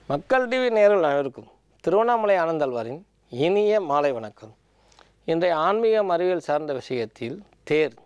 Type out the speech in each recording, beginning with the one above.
மக்கள் டிவி நேரில் அனைவருக்கும் திருவண்ணாமலை ஆனந்தாழ்வாரின் இனிய மாலை வணக்கம் இன்றைய ஆன்மீகம் அறிவியல் சார்ந்த விஷயத்தில் தேர்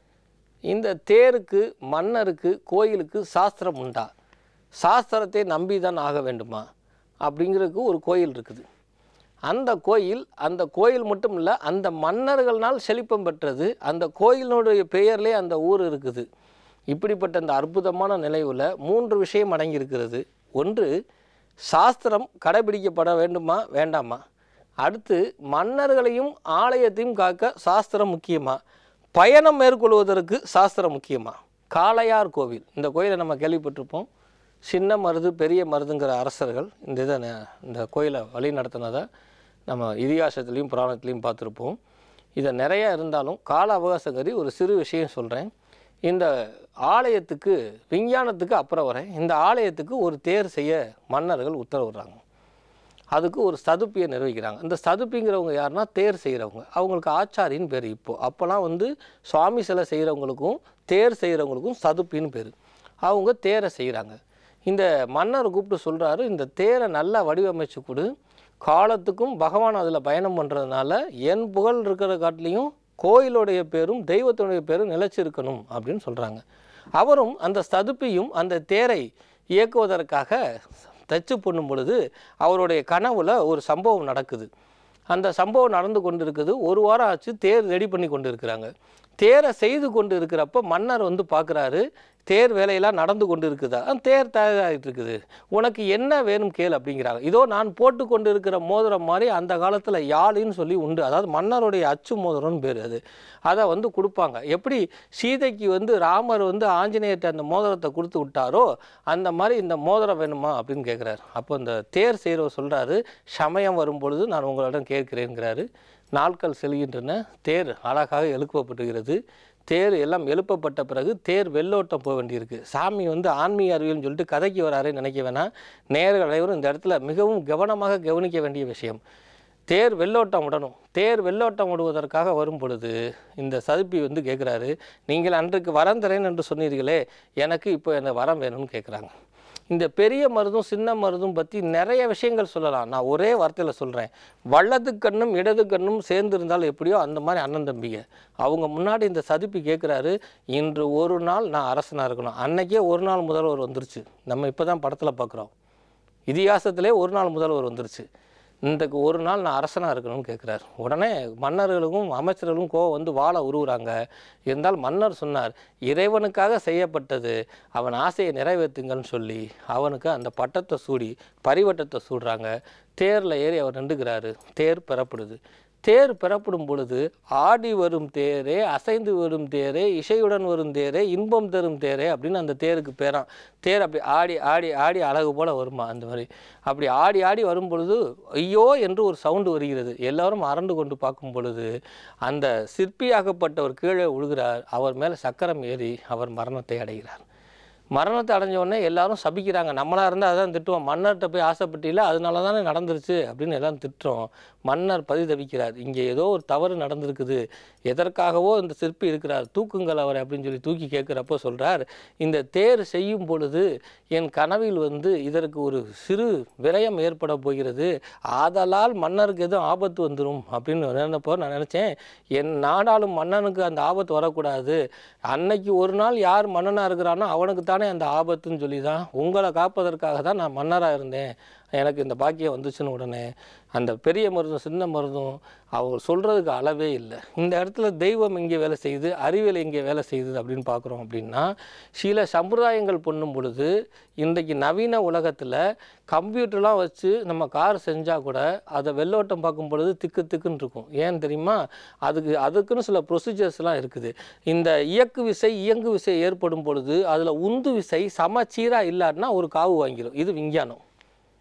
இந்த தேருக்கு மன்னருக்கு கோயிலுக்கு சாஸ்திரம் உண்டா சாஸ்திரத்தை நம்பி தான் ஆக வேண்டுமா அப்படிங்கிறதுக்கு ஒரு கோயில் இருக்குது அந்த கோயில் அந்த கோயில் மட்டும் இல்லை அந்த மன்னர்கள்னால் செழிப்பம் பெற்றது அந்த கோயிலினுடைய பெயர்லே அந்த ஊர் இருக்குது இப்படிப்பட்ட அந்த அற்புதமான நிலைவில் மூன்று விஷயம் அடங்கியிருக்கிறது ஒன்று சாஸ்திரம் கடைபிடிக்கப்பட வேண்டுமா வேண்டாமா அடுத்து மன்னர்களையும் ஆலயத்தையும் காக்க சாஸ்திரம் முக்கியமா பயணம் மேற்கொள்வதற்கு சாஸ்திரம் முக்கியமா காளையார் கோவில் இந்த கோயிலை நம்ம கேள்விப்பட்டிருப்போம் சின்ன மருது பெரிய மருதுங்கிற அரசர்கள் இந்த இதை ந- இந்த கோயிலை வழி நடத்தினதை நம்ம இதிகாசத்துலேயும் புராணத்துலேயும் பார்த்துருப்போம் இதை நிறையா இருந்தாலும் கால அவகாசம் கருதி ஒரு சிறு விஷயம் சொல்கிறேன் இந்த ஆலயத்துக்கு விஞ்ஞானத்துக்கு அப்புறம் வரேன் இந்த ஆலயத்துக்கு ஒரு தேர் செய்ய மன்னர்கள் உத்தரவிடுறாங்க அதுக்கு ஒரு சதுப்பியை நிர்வகிக்கிறாங்க இந்த சதுப்பிங்கிறவங்க யாருன்னா தேர் செய்கிறவங்க அவங்களுக்கு ஆச்சாரின்னு பேர் இப்போ அப்போல்லாம் வந்து சுவாமி சிலை செய்கிறவங்களுக்கும் தேர் செய்கிறவங்களுக்கும் சதுப்பின்னு பேர் அவங்க தேரை செய்கிறாங்க இந்த மன்னர் கூப்பிட்டு சொல்கிறாரு இந்த தேரை நல்லா வடிவமைச்சு கொடு காலத்துக்கும் பகவான் அதில் பயணம் பண்ணுறதுனால என் புகழ் இருக்கிற காட்டிலையும் கோயிலுடைய பேரும் தெய்வத்தினுடைய பேரும் நிலைச்சிருக்கணும் அப்படின்னு சொல்கிறாங்க அவரும் அந்த சதுப்பியும் அந்த தேரை இயக்குவதற்காக தச்சு பண்ணும் பொழுது அவருடைய கனவுல ஒரு சம்பவம் நடக்குது அந்த சம்பவம் நடந்து கொண்டு இருக்குது ஒரு வாரம் ஆச்சு தேர் ரெடி பண்ணி கொண்டு இருக்கிறாங்க தேரை செய்து கொண்டு இருக்கிறப்ப மன்னர் வந்து பார்க்குறாரு தேர் வேலையெல்லாம் நடந்து கொண்டு இருக்குதா "ஆ, தேர் தயாராகிட்டு இருக்குது உனக்கு என்ன வேணும் கேள் அப்படிங்கிறாங்க இதோ நான் போட்டு கொண்டு இருக்கிற மோதிரம் மாதிரி அந்த காலத்தில் யாழின்னு சொல்லி உண்டு அதாவது மன்னருடைய அச்சு மோதிரம்னு பேர் அது அதை வந்து கொடுப்பாங்க எப்படி சீதைக்கு வந்து ராமர் வந்து ஆஞ்சநேயர்கிட்ட அந்த மோதிரத்தை கொடுத்து விட்டாரோ அந்த மாதிரி இந்த மோதிரம் வேணுமா அப்படின்னு கேட்குறாரு அப்போ இந்த தேர் செய்கிறவர் சொல்கிறாரு சமயம் வரும் பொழுது நான் உங்களிடம் கேட்கிறேங்கிறாரு நாட்கள் செல்கின்றன தேர் அழகாக எழுப்பப்பட்டுகிறது தேர் எல்லாம் எழுப்பப்பட்ட பிறகு தேர் வெள்ளோட்டம் போக வேண்டியிருக்கு சாமி வந்து ஆன்மீக அறிவியல்னு சொல்லிட்டு கதைக்கு வராரே நினைக்க வேணாம் நேர்கள் அனைவரும் இந்த இடத்துல மிகவும் கவனமாக கவனிக்க வேண்டிய விஷயம் தேர் வெள்ளோட்டம் விடணும் தேர் வெள்ளோட்டம் விடுவதற்காக வரும் பொழுது இந்த சதுப்பி வந்து கேட்குறாரு நீங்கள் அன்றைக்கு வரம் தரேன் என்று சொன்னீர்களே எனக்கு இப்போ என்ன வரம் வேணும்னு கேட்குறாங்க இந்த பெரிய மருதும் சின்ன மருதும் பற்றி நிறைய விஷயங்கள் சொல்லலாம் நான் ஒரே வார்த்தையில் சொல்கிறேன் வலது கண்ணும் இடது கண்ணும் சேர்ந்து இருந்தால் எப்படியோ அந்த மாதிரி அண்ணன் தம்பிங்க அவங்க முன்னாடி இந்த சதுப்பி கேட்குறாரு இன்று ஒரு நாள் நான் அரசனாக இருக்கணும் அன்னைக்கே ஒரு நாள் முதல்வர் வந்துருச்சு நம்ம இப்போ தான் படத்தில் பார்க்குறோம் இதிகாசத்திலே ஒரு நாள் முதல்வர் வந்துருச்சு இன்றைக்கு ஒரு நாள் நான் அரசனாக இருக்கணும்னு கேட்குறாரு உடனே மன்னர்களுக்கும் அமைச்சர்களும் கோவம் வந்து வாழை உருவுறாங்க இருந்தால் மன்னர் சொன்னார் இறைவனுக்காக செய்யப்பட்டது அவன் ஆசையை நிறைவேற்றுங்கள்னு சொல்லி அவனுக்கு அந்த பட்டத்தை சூடி பரிவட்டத்தை சூடுறாங்க தேரில் ஏறி அவர் நின்றுக்கிறாரு தேர் பெறப்படுது தேர் பெறப்படும் பொழுது ஆடி வரும் தேரே அசைந்து வரும் தேரே இசையுடன் வரும் தேரே இன்பம் தரும் தேரே அப்படின்னு அந்த தேருக்கு பேராம் தேர் அப்படி ஆடி ஆடி ஆடி அழகு போல வருமா அந்த மாதிரி அப்படி ஆடி ஆடி வரும் பொழுது ஐயோ என்று ஒரு சவுண்டு வருகிறது எல்லாரும் அரண்டு கொண்டு பார்க்கும் பொழுது அந்த சிற்பியாகப்பட்டவர் கீழே விழுகிறார் அவர் மேலே சக்கரம் ஏறி அவர் மரணத்தை அடைகிறார் மரணத்தை அடைஞ்ச உடனே எல்லாரும் சபிக்கிறாங்க நம்மளா இருந்தால் அதான் திட்டுவோம் மன்னர்கிட்ட போய் ஆசைப்பட்டில அதனால தானே நடந்துருச்சு அப்படின்னு எல்லாம் திட்டுறோம் மன்னர் பரிதவிக்கிறார் இங்கே ஏதோ ஒரு தவறு நடந்திருக்குது எதற்காகவோ இந்த சிற்பி இருக்கிறார் தூக்குங்கள் அவரை அப்படின்னு சொல்லி தூக்கி கேட்குறப்போ சொல்றார் இந்த தேர் செய்யும் பொழுது என் கனவில் வந்து இதற்கு ஒரு சிறு விரயம் ஏற்பட போகிறது ஆதலால் மன்னருக்கு எதுவும் ஆபத்து வந்துடும் அப்படின்னு நினைப்போ நான் நினச்சேன் என் நாடாளும் மன்னனுக்கு அந்த ஆபத்து வரக்கூடாது அன்னைக்கு ஒரு நாள் யார் மன்னனாக இருக்கிறானோ அவனுக்கு தானே அந்த ஆபத்துன்னு சொல்லி தான் உங்களை காப்பதற்காக தான் நான் மன்னராக இருந்தேன் எனக்கு இந்த பாக்கியம் வந்துச்சுன்னு உடனே அந்த பெரிய மருந்தும் சின்ன மருந்தும் அவங்க சொல்கிறதுக்கு அளவே இல்லை இந்த இடத்துல தெய்வம் இங்கே வேலை செய்யுது அறிவியல் இங்கே வேலை செய்யுது அப்படின்னு பார்க்குறோம் அப்படின்னா சில சம்பிரதாயங்கள் பண்ணும் பொழுது இன்றைக்கு நவீன உலகத்தில் கம்ப்யூட்டர்லாம் வச்சு நம்ம கார் செஞ்சால் கூட அதை வெள்ளோட்டம் பார்க்கும் பொழுது திக்கு திக்குன்னு இருக்கும் ஏன் தெரியுமா அதுக்கு அதுக்குன்னு சில ப்ரொசீஜர்ஸ்லாம் இருக்குது இந்த இயக்கு விசை இயங்கு விசை ஏற்படும் பொழுது அதில் உந்து விசை சமச்சீராக இல்லாட்டினா ஒரு காவு வாங்கிடும் இது விஞ்ஞானம்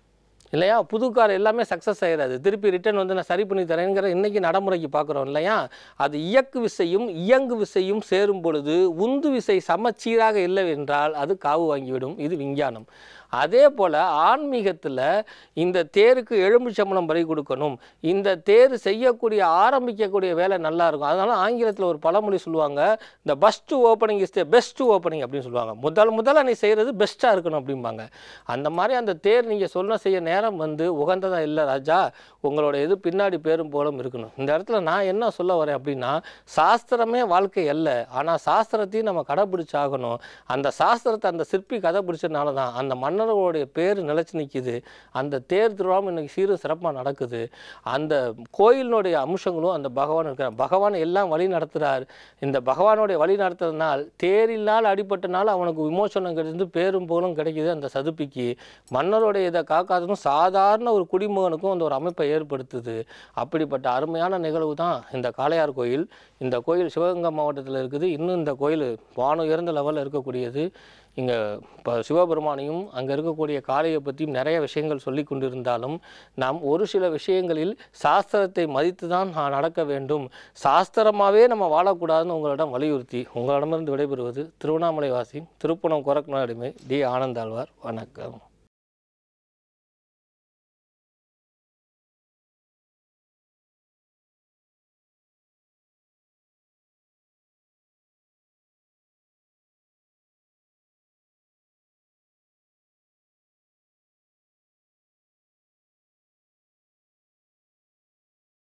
இல்லையா புது கார் எல்லாமே சக்ஸஸ் ஆயிடாது திருப்பி ரிட்டர்ன் வந்து நான் சரி பண்ணி தரேங்கிற இன்னைக்கு நடைமுறைக்கு பார்க்குறோம் இல்லையா அது இயக்கு விசையும் இயங்கு விசையும் சேரும் பொழுது உந்து விசை சமச்சீராக இல்லை என்றால் அது காவு வாங்கிவிடும் இது விஞ்ஞானம் அதே போல் ஆன்மீகத்தில் இந்த தேருக்கு எலும்பு சம்பளம் பறி கொடுக்கணும் இந்த தேர் செய்யக்கூடிய ஆரம்பிக்கக்கூடிய வேலை நல்லா இருக்கும் அதனால ஆங்கிலத்தில் ஒரு பழமொழி சொல்லுவாங்க இந்த first opening is the best opening அப்படின்னு சொல்லுவாங்க முதல் முதல்ல நீ செய்கிறது பெஸ்ட்டாக இருக்கணும் அப்படிம்பாங்க அந்த மாதிரி அந்த தேர் நீங்கள் சொல்ல செய்ய நேரம் வந்து உகந்ததா இல்லை ராஜா உங்களோட இது பின்னாடி பேரும் போலும் இருக்கணும் இந்த இடத்துல நான் என்ன சொல்ல வரேன் அப்படின்னா சாஸ்திரமே வாழ்க்கை அல்ல ஆனால் சாஸ்திரத்தையும் நம்ம கடைபிடிச்சாகணும் அந்த சாஸ்திரத்தை அந்த சிற்பி கடைபிடிச்சதுனால தான் அந்த மன்னர்களுடைய பேர் நிலைச்சு நிற்கிது அந்த தேர் திருவிழாவும் இன்னைக்கு சீரும் சிறப்பாக நடக்குது அந்த கோயிலினுடைய அம்சங்களும் அந்த பகவான் இருக்கிறார் பகவான் எல்லாம் வழி நடத்துகிறார் இந்த பகவானுடைய வழி நடத்துறதுனால் தேரில்லால் அடிபட்டனால அவனுக்கு விமோசனம் கிடைந்து பேரும் புகழும் கிடைக்குது அந்த சதுப்பிக்கு மன்னருடைய இதை காக்காததும் சாதாரண ஒரு குடிமகனுக்கும் அந்த ஒரு அமைப்பை ஏற்படுத்துது அப்படிப்பட்ட அருமையான நிகழ்வு தான் இந்த காளையார் கோயில் இந்த கோயில் சிவகங்கை மாவட்டத்தில் இருக்குது இன்னும் இந்த கோயில் வானம் உயர்ந்த லெவலில் இருக்கக்கூடியது இங்கே இப்போ சிவபெருமானையும் அங்கே இருக்கக்கூடிய காளையை பற்றியும் நிறைய விஷயங்கள் சொல்லி கொண்டிருந்தாலும் நாம் ஒரு சில விஷயங்களில் சாஸ்திரத்தை மதித்து தான் நான் நடக்க வேண்டும் சாஸ்திரமாகவே நம்ம வாழக்கூடாதுன்னு உங்களிடம் வலியுறுத்தி உங்களிடமிருந்து விடைபெறுவது திருவண்ணாமலை வாசி திருப்பணம் கொரக்நாடுமை டி ஆனந்தாழ்வார் வணக்கம்